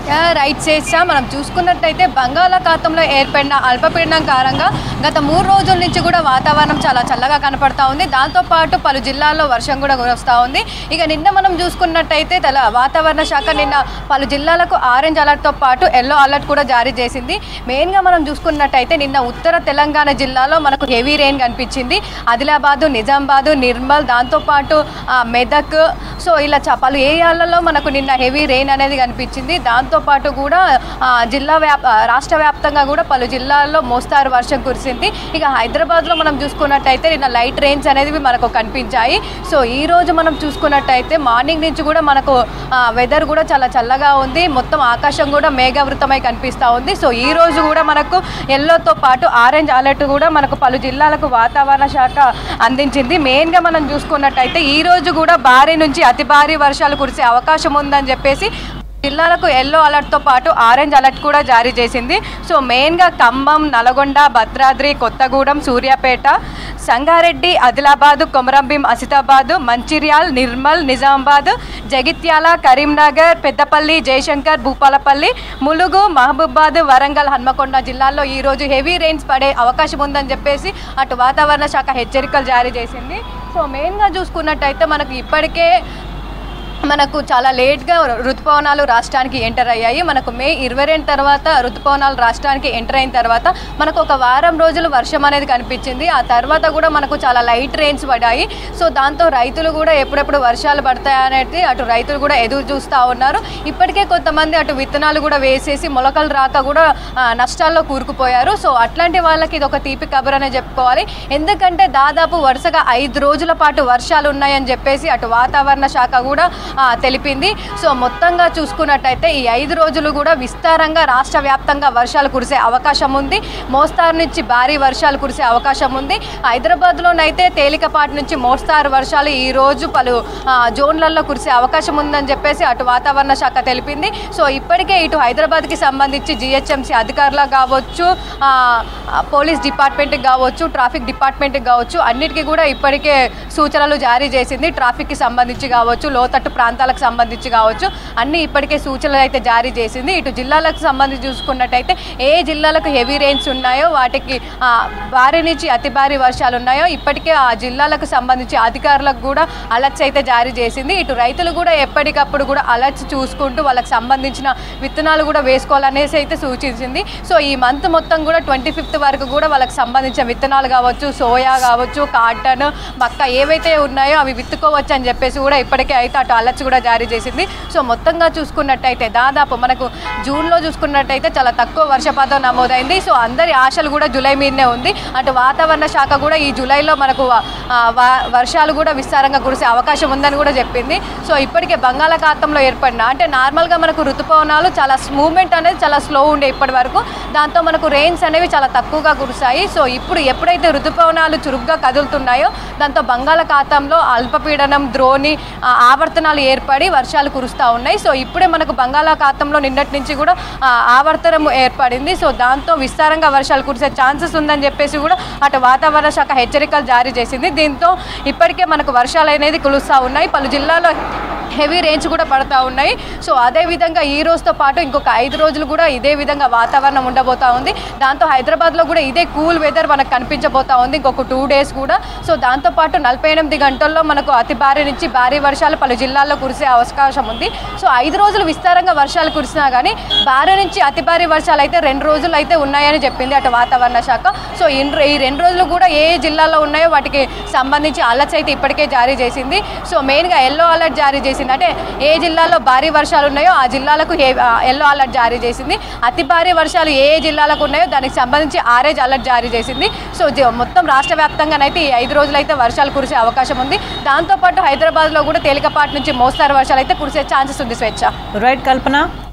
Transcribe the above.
ఆ, రైట్ చేసా మనం చూసుకున్నట్టయితే బంగాళాఖాతంలో ఏర్పడిన అల్పపీడనం కారణంగా గత మూడు రోజుల నుంచి కూడా వాతావరణం చాలా చల్లగా కనపడతా ఉంది దాంతోపాటు పలు జిల్లాల్లో వర్షం కూడా కురుస్తూ ఉంది ఇక నిన్న మనం చూసుకున్నట్టయితే తెల వాతావరణ శాఖ నిన్న పలు జిల్లాలకు ఆరెంజ్ అలర్ట్తో పాటు ఎల్లో అలర్ట్ కూడా జారీ చేసింది మెయిన్గా మనం చూసుకున్నట్టయితే నిన్న ఉత్తర తెలంగాణ జిల్లాలో మనకు హెవీ రెయిన్ కనిపించింది ఆదిలాబాదు నిజామాబాదు నిర్మల్ దాంతోపాటు ఆ, మెదక్ సో ఇలా చ- పలు ఏరియాలలో మనకు నిన్న హెవీ రెయిన్ అనేది కనిపించింది దాంతోపాటు కూడా ఆ, జిల్లా వ్యాప్ ఆ, రాష్ట్ర వ్యాప్తంగా కూడా పలు జిల్లాల్లో మోస్తారు వర్షం కురిసింది ఇక హైదరాబాద్లో మనం చూసుకున్నట్టయితే నిన్న లైట్ రెయిన్స్ అనేవి మనకు కనిపించాయి సో ఈ రోజు మనం చూసుకున్నట్టయితే మార్నింగ్ నుంచి కూడా మనకు వెదర్ కూడా చాలా చల్లగా ఉంది మొత్తం ఆకాశం కూడా మేఘావృతమై కనిపిస్తూ ఉంది సో ఈ రోజు కూడా మనకు ఎల్లోతో పాటు ఆరెంజ్ అలర్ట్ కూడా మనకు పలు జిల్లాలకు వాతావరణ శాఖ అందించింది మెయిన్గా మనం చూసుకున్నట్టయితే ఈ రోజు కూడా భారీ నుంచి అతి భారీ వర్షాలు కురిసే అవకాశం ఉందని చెప్పేసి జిల్లాలకు ఎల్లో అలర్ట్తో పాటు ఆరెంజ్ అలర్ట్ కూడా జారీ చేసింది సో మెయిన్గా ఖమ్మం నల్గొండ భద్రాద్రి కొత్తగూడెం సూర్యాపేట సంగారెడ్డి ఆదిలాబాదు కొమరంభీం ఆసిఫాబాదు మంచిర్యాల్ నిర్మల్ నిజామాబాద్ జగిత్యాల కరీంనగర్ పెద్దపల్లి జయశంకర్ భూపాలపల్లి ములుగు మహబూబాద్ వరంగల్ హన్మకొండ జిల్లాల్లో ఈరోజు హెవీ రెయిన్స్ పడే అవకాశం ఉందని చెప్పేసి అటు వాతావరణ శాఖ హెచ్చరికలు జారీ చేసింది సో మెయిన్గా చూసుకున్నట్టయితే మనకు ఇప్పటికే మనకు చాలా లేట్గా ఋతుపవనాలు రాష్ట్రానికి ఎంటర్ అయ్యాయి మనకు మే ఇరవై రెండు తర్వాత ఋతుపవనాలు రాష్ట్రానికి ఎంటర్ అయిన తర్వాత మనకు ఒక వారం రోజులు వర్షం అనేది కనిపించింది ఆ తర్వాత కూడా మనకు చాలా లైట్ రెయిన్స్ పడ్డాయి సో దాంతో రైతులు కూడా ఎప్పుడెప్పుడు వర్షాలు పడతాయనేది అటు రైతులు కూడా ఎదురు చూస్తూ ఉన్నారు ఇప్పటికే కొంతమంది అటు విత్తనాలు కూడా వేసేసి మొలకలు రాక కూడా ఆ, నష్టాల్లో కూరుకుపోయారు సో అట్లాంటి వాళ్ళకి ఇది ఒక తీపి కబుర్ అనే చెప్పుకోవాలి ఎందుకంటే దాదాపు వరుసగా ఐదు రోజుల పాటు వర్షాలు ఉన్నాయని చెప్పేసి అటు వాతావరణ శాఖ కూడా ఆ, తెలిపింది సో మొత్తంగా చూసుకున్నట్టయితే ఈ ఐదు రోజులు కూడా విస్తారంగా రాష్ట్ర వ్యాప్తంగా వర్షాలు కురిసే అవకాశం ఉంది మోస్తారు నుంచి భారీ వర్షాలు కురిసే అవకాశం ఉంది హైదరాబాద్లోనైతే తేలికపాటి నుంచి మోస్తారు వర్షాలు ఈ రోజు పలు ఆ, జోన్లలో కురిసే అవకాశం ఉందని చెప్పేసి అటు వాతావరణ శాఖ తెలిపింది సో ఇప్పటికే ఇటు హైదరాబాద్కి సంబంధించి జిహెచ్ఎంసీ అధికారులకు కావచ్చు ఆ, ఆ, పోలీస్ డిపార్ట్మెంట్కి కావచ్చు ట్రాఫిక్ డిపార్ట్మెంట్కి కావచ్చు అన్నిటికీ కూడా ఇప్పటికే సూచనలు జారీ చేసింది ట్రాఫిక్కి సంబంధించి కావచ్చు లోతట్టు ప్రాంతాలకు సంబంధించి కావచ్చు అన్ని ఇప్పటికే సూచనలు అయితే జారీ చేసింది ఇటు జిల్లాలకు సంబంధించి చూసుకున్నట్టయితే ఏ జిల్లాలకు హెవీ రెయిన్స్ ఉన్నాయో వాటికి ఆ, భారీ నుంచి అతి భారీ వర్షాలు ఉన్నాయో ఇప్పటికే ఆ జిల్లాలకు సంబంధించి అధికారులకు కూడా అలర్ట్స్ అయితే జారీ చేసింది ఇటు రైతులు కూడా ఎప్పటికప్పుడు కూడా అలర్ట్స్ చూసుకుంటూ వాళ్ళకి సంబంధించిన విత్తనాలు కూడా వేసుకోవాలనేసి అయితే సూచించింది సో ఈ మంత్ మొత్తం కూడా ట్వంటీ ఫిఫ్త్ వరకు కూడా వాళ్ళకి సంబంధించిన విత్తనాలు కావచ్చు సోయా కావచ్చు కాటన్ మక్క ఏవైతే ఉన్నాయో అవి విత్తుకోవచ్చు అని చెప్పేసి కూడా ఇప్పటికే అయితే అటు అలర్ట్స్ కూడా జారీ చేసింది సో మొత్తంగా చూసుకున్నట్టయితే దాదాపు మనకు జూన్లో చూసుకున్నట్టయితే చాలా తక్కువ వర్షపాతం నమోదైంది సో అందరి ఆశలు కూడా జూలై మీదనే ఉంది అటు వాతావరణ శాఖ కూడా ఈ జూలైలో మనకు ఆ, వా- వర్షాలు కూడా విస్తారంగా కురిసే అవకాశం ఉందని కూడా చెప్పింది సో ఇప్పటికే బంగాళాఖాతంలో ఏర్పడిన అంటే నార్మల్గా మనకు ఋతుపవనాలు చాలా మూమెంట్ అనేది చాలా స్లో ఉండే ఇప్పటి వరకు దాంతో మనకు రెయిన్స్ అనేవి చాలా తక్కువగా కురుస్తాయి సో ఇప్పుడు ఎప్పుడైతే ఋతుపవనాలు చురుగ్గా కదులుతున్నాయో దాంతో బంగాళాఖాతంలో అల్పపీడనం ద్రోణి ఆ, ఆవర్తనాలు ఏర్పడి వర్షాలు కురుస్తూ ఉన్నాయి సో ఇప్పుడే మనకు బంగాళాఖాతంలో నిన్నటి నుంచి కూడా ఆ, ఆవర్తనం ఏర్పడింది సో దాంతో విస్తారంగా వర్షాలు కురిసే ఛాన్సెస్ ఉందని చెప్పేసి కూడా అటు వాతావరణ శాఖ హెచ్చరికలు జారీ చేసింది దీంతో ఇప్పటికే మనకు వర్షాలు అనేది కురుస్తూ ఉన్నాయి పలు జిల్లాల్లో హెవీ రేంజ్ కూడా పడతా ఉన్నాయి సో అదే విధంగా ఈ రోజుతో పాటు ఇంకొక ఐదు రోజులు కూడా ఇదే విధంగా వాతావరణం ఉండబోతా ఉంది దాంతో హైదరాబాద్లో కూడా ఇదే కూల్ వెదర్ మనకు కనిపించబోతా ఉంది ఇంకొక టూ డేస్ కూడా సో దాంతోపాటు నలభై ఎనిమిది గంటల్లో మనకు అతి భారీ నుంచి భారీ వర్షాలు పలు జిల్లాల్లో కురిసే అవకాశం ఉంది సో ఐదు రోజులు విస్తారంగా వర్షాలు కురిసినా కానీ భారీ నుంచి అతి భారీ వర్షాలు అయితే రెండు రోజులు అయితే ఉన్నాయని చెప్పింది అటు వాతావరణ శాఖ సో ఇన్ ఈ రెండు రోజులు కూడా ఏ జిల్లాలో ఉన్నాయో వాటికి సంబంధించి అలర్ట్స్ అయితే ఇప్పటికే జారీ చేసింది సో మెయిన్గా ఎల్లో అలర్ట్ జారీ చేసింది అంటే ఏ జిల్లాలో భారీ వర్షాలు ఉన్నాయో ఆ జిల్లాలకు ఎల్లో అలర్ట్ జారీ చేసింది అతి భారీ వర్షాలు ఏ ఏ జిల్లాలకు ఉన్నాయో దానికి సంబంధించి ఆరెంజ్ అలర్ట్ జారీ చేసింది సో జ- మొత్తం రాష్ట్ర వ్యాప్తంగానైతే ఈ ఐదు రోజులు అయితే వర్షాలు కురిసే అవకాశం ఉంది దాంతోపాటు హైదరాబాద్లో కూడా తేలికపాటి నుంచి మోస్తారు వర్షాలు అయితే కురిసే ఛాన్సెస్ ఉంది స్వేచ్ఛ రైట్ కల్పన